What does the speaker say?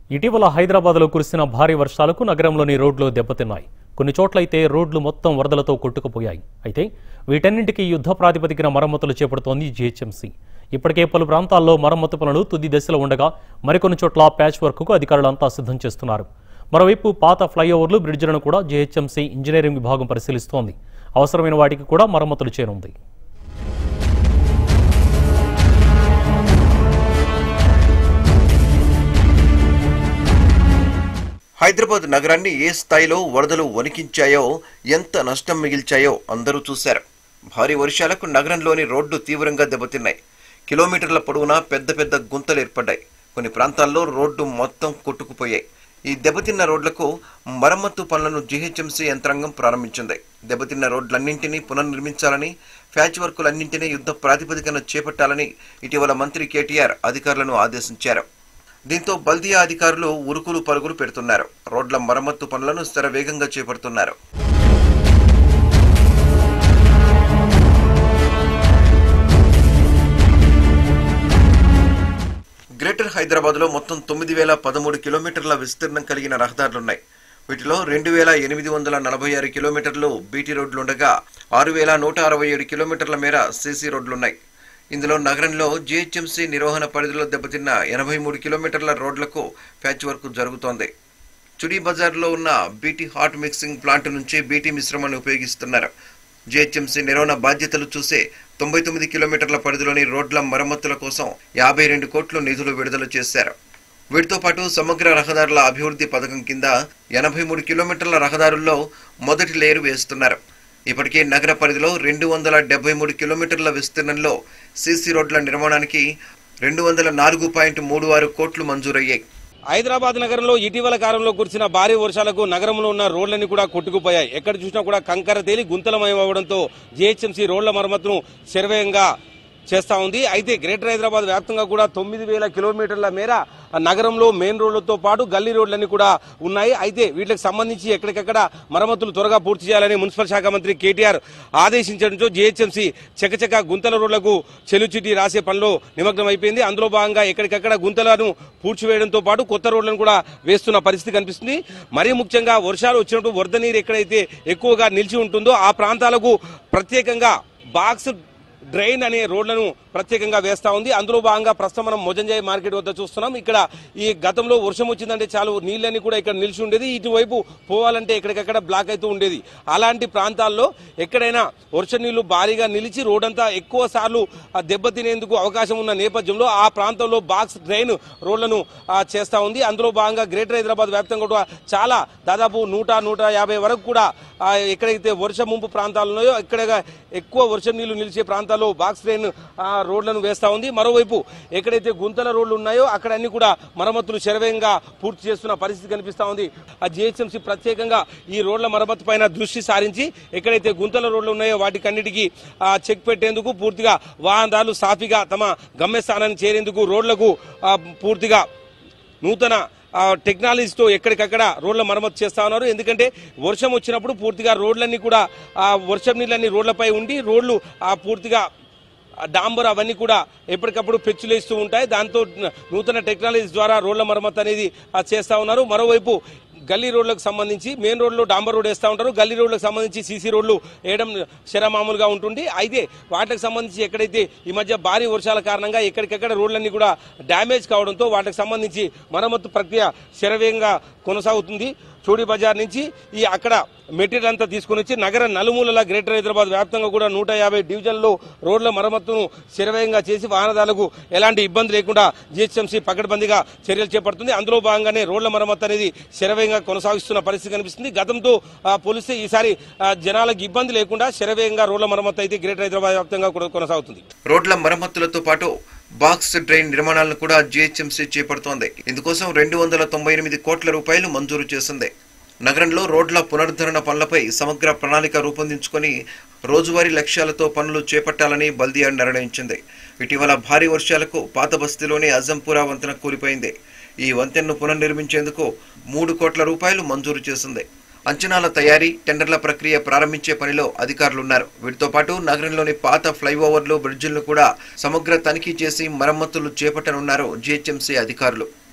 ఇటీవల హైదరాబాద్లో కురిసిన భారీ వర్షాలకు నగరంలోని రోడ్లు దెబ్బతిన్నాయి కొన్ని చోట్లయితే రోడ్లు మొత్తం వరదలతో కొట్టుకుపోయాయి అయితే వీటన్నింటికీ యుద్ధ ప్రాతిపదికన మరమ్మతులు చేపడుతోంది జీహెచ్ఎంసీ ఇప్పటికే పలు ప్రాంతాల్లో మరమ్మతు పనులు తుది దశలో ఉండగా మరికొన్ని చోట్ల ప్యాచ్ వర్క్కు అధికారులంతా సిద్ధం చేస్తున్నారు మరోవైపు పాత ఫ్లైఓవర్లు బ్రిడ్జిలను కూడా జీహెచ్ఎంసీ ఇంజనీరింగ్ విభాగం పరిశీలిస్తోంది అవసరమైన వాటికి కూడా మరమ్మతులు చేయనుంది హైదరాబాద్ నగరాన్ని ఏ స్థాయిలో వరదలు వణికించాయో ఎంత నష్టం మిగిల్చాయో అందరూ చూశారు భారీ వర్షాలకు నగరంలోని రోడ్లు తీవ్రంగా దెబ్బతిన్నాయి కిలోమీటర్ల పొడవునా పెద్ద పెద్ద గుంతలు ఏర్పడ్డాయి కొన్ని ప్రాంతాల్లో రోడ్డు మొత్తం కొట్టుకుపోయాయి ఈ దెబ్బతిన్న రోడ్లకు మరమ్మతు పనులను జీహెచ్ఎంసీ యంత్రాంగం ప్రారంభించింది దెబ్బతిన్న రోడ్లన్నింటినీ పునర్నిర్మించాలని ప్యాచ్ వర్కులన్నింటినీ యుద్ధ ప్రాతిపదికన చేపట్టాలని ఇటీవల మంత్రి కేటీఆర్ అధికారులను ఆదేశించారు దీంతో బల్దియా అధికారులు ఉరుకులు పరుగులు పెడుతున్నారు రోడ్ల మరమ్మత్తు పనులను శరవేగంగా చేపడుతున్నారు గ్రేటర్ హైదరాబాద్లో మొత్తం తొమ్మిది వేల పదమూడు కిలోమీటర్ల విస్తీర్ణం కలిగిన రహదారులున్నాయి వీటిలో రెండు వేల ఎనిమిది వందల నలభై ఆరు కిలోమీటర్లు బీటీ రోడ్లుండగా ఆరు వేల నూట అరవై ఏడు కిలోమీటర్ల మేర సీసీ రోడ్లున్నాయి ఇందులో నగరంలో జీహెచ్ఎంసీ నిర్వహణ పరిధిలో దెబ్బతిన్న ఎనభై మూడు కిలోమీటర్ల రోడ్లకు ప్యాచ్ వర్క్ జరుగుతోంది చుడి బజార్లో ఉన్న బీటీ హాట్ మిక్సింగ్ ప్లాంట్ నుంచి బీటీ మిశ్రమాన్ని ఉపయోగిస్తున్నారు జీహెచ్ఎంసీ నిర్వహణ బాధ్యతలు చూసే తొంభై తొమ్మిది కిలోమీటర్ల పరిధిలోని రోడ్ల మరమ్మతుల కోసం యాభై రెండు కోట్లు నిధులు విడుదల చేశారు వీటితో పాటు సమగ్ర రహదారుల అభివృద్ధి పథకం కింద ఎనభై మూడు కిలోమీటర్ల రహదారుల్లో మొదటి లేరు వేస్తున్నారు ఇప్పటికే నగర పరిధిలో రెండు వందల డెబ్బై మూడు కిలోమీటర్ల విస్తీర్ణంలో సీసీ రోడ్ల నిర్మాణానికి రెండు వందల నాలుగు పాయింట్ మూడు ఆరు కోట్లు మంజూరయ్యాయి హైదరాబాద్ నగరంలో ఇటీవల కాలంలో కురిసిన భారీ వర్షాలకు నగరంలో ఉన్న రోడ్లన్నీ కూడా కొట్టుకుపోయాయి ఎక్కడ చూసినా కూడా కంకర తేలి గుంతలమయం అవ్వడంతో జీహెచ్ఎంసీ రోడ్ల మరమ్మతును శరవేగంగా చేస్తా ఉంది అయితే గ్రేటర్ హైదరాబాద్ వ్యాప్తంగా కూడా తొమ్మిది వేల కిలోమీటర్ల మేర ఆ నగరంలో మెయిన్ రోడ్లతో పాటు గల్లీ రోడ్లన్నీ కూడా ఉన్నాయి అయితే వీటికి సంబంధించి ఎక్కడికెక్కడ మరమ్మతులు త్వరగా పూర్తి చేయాలని మున్సిపల్ శాఖ మంత్రి కేటీఆర్ ఆదేశించడంతో జీహెచ్ఎంసీ చకచక గుంతల రోడ్లకు చెలుచిటి రాసే పనిలో నిమగ్నం అయిపోయింది అందులో భాగంగా ఎక్కడికక్కడ గుంతలను పూడ్చివేయడంతో పాటు కొత్త రోడ్లను కూడా వేస్తున్న పరిస్థితి కనిపిస్తుంది మరీ ముఖ్యంగా వర్షాలు వచ్చినప్పుడు వరద నీరు ఎక్కడైతే ఎక్కువగా నిలిచి ఉంటుందో ఆ ప్రాంతాలకు ప్రత్యేకంగా బాక్స్ డ్రైన్ అనే రోడ్లను ప్రత్యేకంగా వేస్తా ఉంది అందులో భాగంగా ప్రస్తుతం మనం మొజంజాయి మార్కెట్ వద్ద చూస్తున్నాం ఇక్కడ ఈ గతంలో వర్షం వచ్చిందంటే చాలు నీళ్ళని కూడా ఇక్కడ నిలిచి ఉండేది ఇటువైపు పోవాలంటే ఎక్కడికక్కడ బ్లాక్ అవుతూ ఉండేది అలాంటి ప్రాంతాల్లో ఎక్కడైనా వర్ష నీళ్లు భారీగా నిలిచి రోడ్ అంతా ఎక్కువ సార్లు ఆ, దెబ్బతినేందుకు అవకాశం ఉన్న నేపథ్యంలో ఆ ప్రాంతంలో బాక్స్ డ్రైన్ రోడ్లను ఆ, చేస్తా ఉంది అందులో భాగంగా గ్రేటర్ హైదరాబాద్ వ్యాప్తంగా కూడా చాలా దాదాపు నూట నూట యాభై వరకు కూడా ఆ, ఎక్కడైతే వర్ష ముంపు ప్రాంతాలు ఉన్నాయో ఎక్కడ ఎక్కువ వర్షం నీళ్లు నిలిచే ప్రాంతాల్లో బాక్స్ డ్రైన్ ఆ, రోడ్లను వేస్తా ఉంది మరోవైపు ఎక్కడైతే గుంతల రోడ్లు ఉన్నాయో అక్కడ అన్ని కూడా మరమ్మతులు శరవేగంగా పూర్తి చేస్తున్న పరిస్థితి కనిపిస్తా ఉంది ఆ జిహెచ్ఎంసీ ప్రత్యేకంగా ఈ రోడ్ల మరమ్మతు పైన దృష్టి సారించి ఎక్కడైతే గుంతల రోడ్లు ఉన్నాయో వాటికన్నిటికీ ఆ, చెక్ పెట్టేందుకు పూర్తిగా వాహనదారులు సాఫీగా తమ గమ్యస్థానాన్ని చేరేందుకు రోడ్లకు ఆ, పూర్తిగా నూతన ఆ, టెక్నాలజీతో ఎక్కడికక్కడ రోడ్ల మరమ్మతు చేస్తా ఉన్నారు ఎందుకంటే వర్షం వచ్చినప్పుడు పూర్తిగా రోడ్లన్నీ కూడా ఆ వర్షం నీళ్ళన్నీ రోడ్లపై ఉండి రోడ్లు ఆ పూర్తిగా ఆ డాంబర్ అవన్నీ కూడా ఎప్పటికప్పుడు పెచ్చులేస్తూ ఉంటాయి దాంతో నూతన టెక్నాలజీ ద్వారా రోడ్ల మరమ్మతు అనేది ఆ, చేస్తా ఉన్నారు మరోవైపు గల్లీ రోడ్లకు సంబంధించి మెయిన్ రోడ్లో డాంబర్ రోడ్ వేస్తూ ఉంటారు గల్లీ రోడ్లకు సంబంధించి సీసీ రోడ్లు వేయడం శరమామూలుగా ఉంటుంది అయితే వాటికి సంబంధించి ఎక్కడైతే ఈ మధ్య భారీ వర్షాల కారణంగా ఎక్కడికెక్కడ రోడ్లన్నీ కూడా డ్యామేజ్ కావడంతో వాటికి సంబంధించి మరమ్మతు ప్రక్రియ శరవేగంగా కొనసాగుతుంది చోడి బజార్ నుంచి ఈ అక్కడ మెటీరియల్ అంతా తీసుకుని వచ్చి నగర నలుమూలల గ్రేటర్ హైదరాబాద్ వ్యాప్తంగా కూడా నూట యాభై డివిజన్లో రోడ్ల మరమ్మతును శరవేగంగా చేసి వాహనదారులకు ఎలాంటి ఇబ్బంది లేకుండా జిహెచ్ఎంసీ పకడ్బందీగా చర్యలు చేపడుతుంది అందులో భాగంగానే రోడ్ల మరమ్మతు అనేది శరవేగంగా కొనసాగిస్తున్న పరిస్థితి కనిపిస్తుంది గతంతో ఆ, పోలిస్తే ఈసారి ఆ, జనాలకు ఇబ్బంది లేకుండా శరవేగంగా రోడ్ల మరమ్మతు అయితే గ్రేటర్ హైదరాబాద్ వ్యాప్తంగా కూడా కొనసాగుతుంది రోడ్ల మరమ్మతులతో పాటు బాక్స్ డ్రైన్ నిర్మాణాలను కూడా జీహెచ్ఎంసీ చేపడుతోంది ఇందుకోసం రెండు వందల తొంభై ఎనిమిది కోట్ల రూపాయలు మంజూరు చేసింది నగరంలో రోడ్ల పునరుద్ధరణ పనులపై సమగ్ర ప్రణాళిక రూపొందించుకొని రోజువారీ లక్ష్యాలతో పనులు చేపట్టాలని బల్దియా నిర్ణయించింది ఇటీవల భారీ వర్షాలకు పాత బస్తీలోని అజంపురా వంతెన కూలిపోయింది ఈ వంతెనను పునర్నిర్మించేందుకు మూడు కోట్ల రూపాయలు మంజూరు చేసింది అంచనాల తయారీ టెండర్ల ప్రక్రియ ప్రారంభించే పనిలో అధికారులున్నారు వీటితో పాటు నగరంలోని పాత ఫ్లైఓవర్లు బ్రిడ్జిలను కూడా సమగ్ర తనిఖీ చేసి మరమ్మతులు చేపట్టనున్నారు జీహెచ్ఎంసీ అధికారులు